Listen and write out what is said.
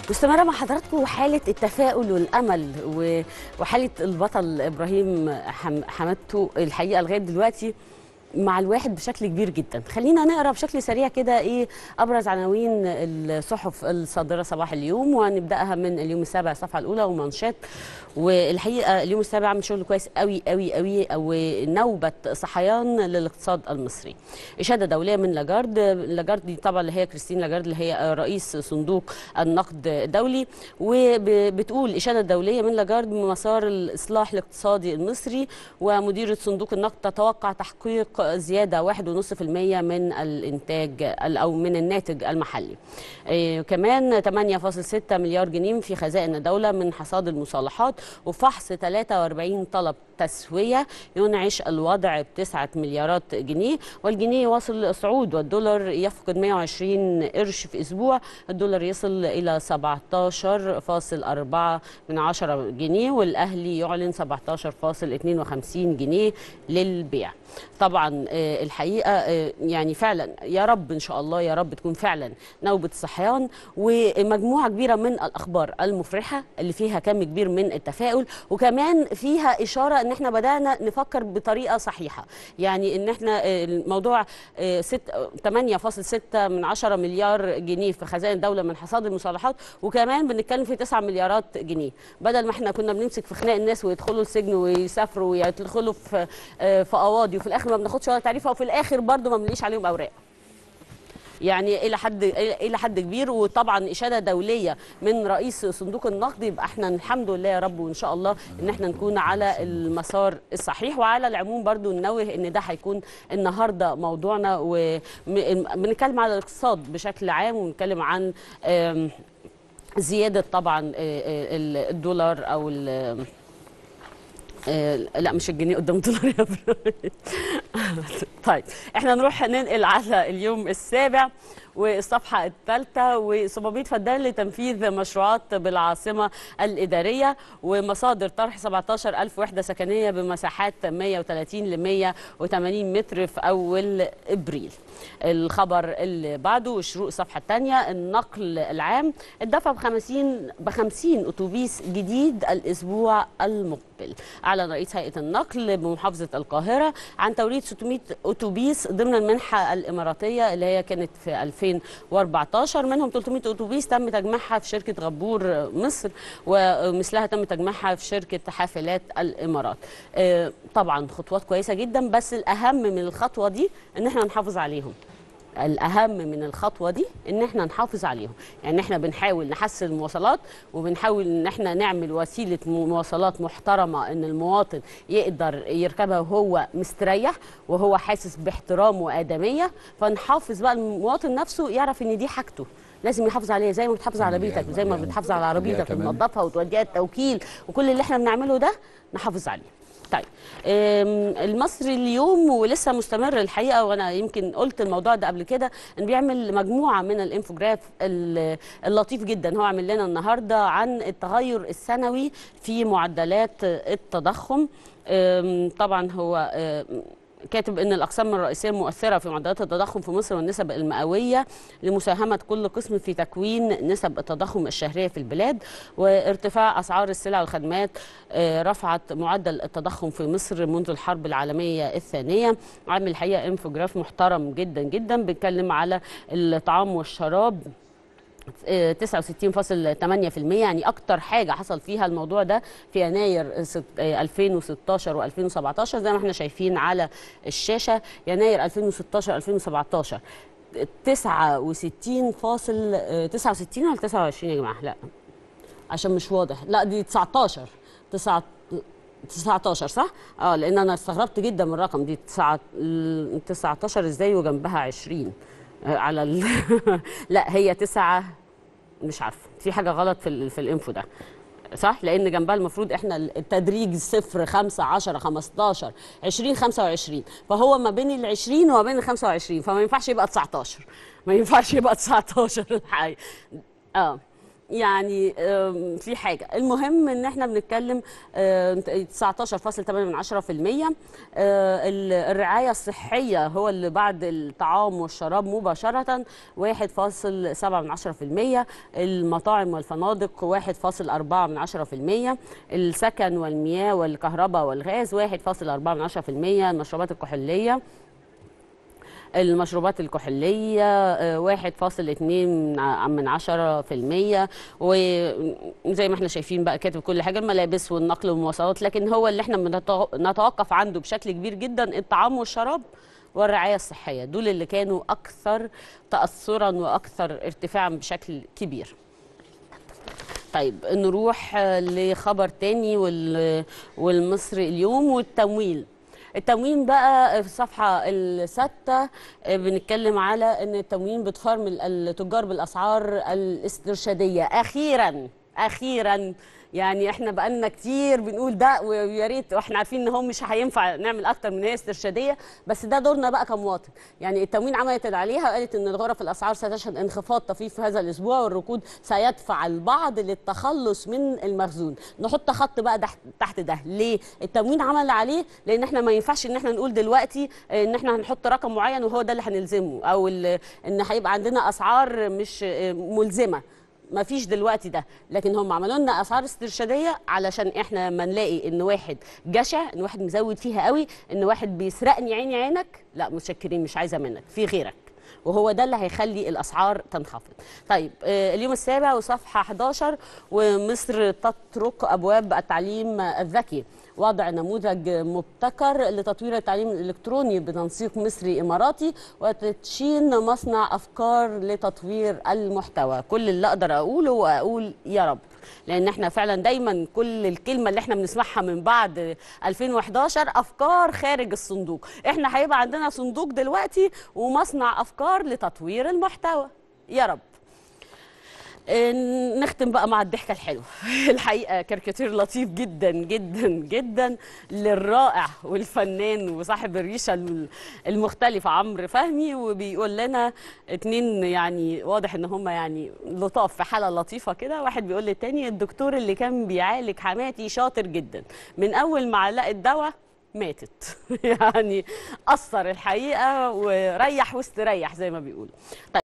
مستمرة مع حضراتكم حالة التفاؤل والأمل و- وحالة البطل إبراهيم حم- حمادته الحقيقة لغاية دلوقتي مع الواحد بشكل كبير جدا خلينا نقرا بشكل سريع كده ايه ابرز عناوين الصحف الصادره صباح اليوم وهنبداها من اليوم السابع الصفحه الاولى ومانشات والحقيقه اليوم السابع عامل شغل كويس قوي قوي قوي او نوبه صحيان للاقتصاد المصري اشاده دوليه من لاجارد لاجارد دي طبعا اللي هي كريستين لاجارد اللي هي رئيس صندوق النقد الدولي وبتقول اشاده دوليه من لاجارد بمسار الاصلاح الاقتصادي المصري ومديره صندوق النقد تتوقع تحقيق زياده 1.5% من الانتاج او من الناتج المحلي إيه كمان 8.6 مليار جنيه في خزائن الدوله من حصاد المصالحات وفحص 43 طلب تسوية ينعش الوضع بتسعة مليارات جنيه والجنيه يواصل الصعود والدولار يفقد 120 قرش في أسبوع الدولار يصل إلى 17.4 من عشرة جنيه والأهلي يعلن 17.52 جنيه للبيع طبعا آه، الحقيقة آه، يعني فعلا يا رب إن شاء الله يا رب تكون فعلا نوبة صحيان ومجموعة كبيرة من الأخبار المفرحة اللي فيها كم كبير من التفاؤل وكمان فيها إشارة ان احنا بدانا نفكر بطريقه صحيحه يعني ان احنا آه، الموضوع آه، ست- آه، 8.6 من 10 مليار جنيه في خزائن الدوله من حصاد المصالحات وكمان بنتكلم في 9 مليارات جنيه بدل ما احنا كنا بنمسك في خناق الناس ويدخلوا السجن ويسافروا ويدخلوا في آه، في قواضي وفي الاخر ما بناخدش ولا تعريفه وفي الاخر برضو ما بنلاقيش عليهم اوراق يعني الى حد الى حد كبير وطبعا اشاده دوليه من رئيس صندوق النقد يبقى احنا الحمد لله يا رب وان شاء الله ان احنا نكون على المسار الصحيح وعلى العموم برضو ننوه ان ده هيكون النهارده موضوعنا وبنتكلم على الاقتصاد بشكل عام ونتكلم عن آم، زياده طبعا آه، آه، الدولار او ال- آه، لا مش الجنيه قدام الدولار يا إبراهيم. طيب احنا نروح ننقل على اليوم السابع والصفحة الثالثة و700 فدان لتنفيذ مشروعات بالعاصمة الإدارية ومصادر طرح 17 ألف وحدة سكنية بمساحات 130 ل 180 متر في أول إبريل الخبر اللي بعده والشروق الصفحة الثانية النقل العام الدفع ب 50 ب 50 أتوبيس جديد الأسبوع المقبل أعلن رئيس هيئة النقل بمحافظة القاهرة عن توريد 600 أتوبيس ضمن المنحة الإماراتية اللي هي كانت في 2014 منهم 300 أتوبيس تم تجميعها في شركة غبور مصر ومثلها تم تجميعها في شركة حافلات الإمارات آه، طبعا خطوات كويسة جدا بس الأهم من الخطوة دي إن احنا نحافظ عليهم الاهم من الخطوه دي ان احنا نحافظ عليهم يعني احنا بنحاول نحسن المواصلات وبنحاول ان احنا نعمل وسيله مواصلات محترمه ان المواطن يقدر يركبها وهو مستريح وهو حاسس باحترام وادميه فنحافظ بقى المواطن نفسه يعرف ان دي حاجته لازم يحافظ عليها زي ما بتحافظ على يعني بيتك وزي ما يعني بتحافظ على عربيتك كمان. وتنظفها وتوديها التوكيل وكل اللي احنا بنعمله ده نحافظ عليه طيب أم، المصري اليوم ولسه مستمر الحقيقه وانا يمكن قلت الموضوع ده قبل كده ان بيعمل مجموعه من الانفوجراف ال- اللطيف جدا هو عامل لنا النهارده عن التغير السنوي في معدلات التضخم أم، طبعا هو أم، كاتب ان الاقسام الرئيسيه المؤثره في معدلات التضخم في مصر والنسب المئويه لمساهمه كل قسم في تكوين نسب التضخم الشهريه في البلاد وارتفاع اسعار السلع والخدمات آه، رفعت معدل التضخم في مصر منذ الحرب العالميه الثانيه عامل الحقيقه انفوجراف محترم جدا جدا بيتكلم على الطعام والشراب آه، 69.8% يعني اكتر حاجه حصل فيها الموضوع ده في يناير ست- آه، 2016 و2017 زي ما احنا شايفين على الشاشه يناير 2016 2017 69 فاصل آه، 69 ولا 29 يا جماعه لا عشان مش واضح لا دي 19 9 19 صح؟ اه لان انا استغربت جدا من الرقم دي 9 19 ازاي وجنبها 20 آه، على ال... لا هي 9 مش عارفه في حاجه غلط في ال... في الانفو ده صح لان جنبها المفروض احنا التدريج صفر 5 10 15 20 25 فهو ما بين ال 20 وما بين ال 25 فما ينفعش يبقى 19 ما ينفعش يبقى 19 الحقيقه اه يعني آم، في حاجه المهم ان احنا بنتكلم آه، 19.8 من 10% آه، ال- الرعايه الصحيه هو اللي بعد الطعام والشراب مباشره 1.7 من 10% المطاعم والفنادق 1.4 من 10% السكن والمياه والكهرباء والغاز 1.4 من 10% المشروبات الكحوليه المشروبات الكحولية آه، 1.2 ع- من عشرة في المية وزي ما احنا شايفين بقى كاتب كل حاجة الملابس والنقل والمواصلات لكن هو اللي احنا بنتو- نتوقف عنده بشكل كبير جدا الطعام والشراب والرعاية الصحية دول اللي كانوا أكثر تأثرا وأكثر ارتفاعا بشكل كبير طيب نروح آه، لخبر تاني وال- والمصري اليوم والتمويل التموين بقى في الصفحة الستة آه، بنتكلم على ان التموين بتفرمل التجار بالاسعار الاسترشادية اخيرا اخيرا يعني احنا بقالنا كتير بنقول ده ويا ريت واحنا عارفين ان هو مش هينفع نعمل اكتر من هي استرشاديه بس ده دورنا بقى كمواطن يعني التموين عملت اللي عليها وقالت ان الغرف الاسعار ستشهد انخفاض طفيف في هذا الاسبوع والركود سيدفع البعض للتخلص من المخزون نحط خط بقى تحت تحت ده ليه التموين عمل اللي عليه لان احنا ما ينفعش ان احنا نقول دلوقتي ان احنا هنحط رقم معين وهو ده اللي هنلزمه او ال- ان هيبقى عندنا اسعار مش ملزمه ما فيش دلوقتي ده لكن هم عملوا لنا اسعار استرشاديه علشان احنا لما نلاقي ان واحد جشع ان واحد مزود فيها قوي ان واحد بيسرقني عيني عينك لا متشكرين مش عايزه منك في غيرك وهو ده اللي هيخلي الاسعار تنخفض. طيب آه، اليوم السابع وصفحه 11 ومصر تطرق ابواب التعليم الذكي. وضع نموذج مبتكر لتطوير التعليم الالكتروني بتنسيق مصري اماراتي وتدشين مصنع افكار لتطوير المحتوى كل اللي اقدر اقوله واقول يا رب لان احنا فعلا دايما كل الكلمه اللي احنا بنسمعها من بعد 2011 افكار خارج الصندوق احنا هيبقى عندنا صندوق دلوقتي ومصنع افكار لتطوير المحتوى يا رب آه، نختم بقى مع الضحكه الحلوه الحقيقه كاريكاتير لطيف جدا جدا جدا للرائع والفنان وصاحب الريشه الم- المختلفه عمرو فهمي وبيقول لنا اتنين يعني واضح ان هم يعني لطاف في حاله لطيفه كده واحد بيقول للتاني الدكتور اللي كان بيعالج حماتي شاطر جدا من اول معلقه دواء ماتت يعني اثر الحقيقه وريح واستريح زي ما بيقولوا طيب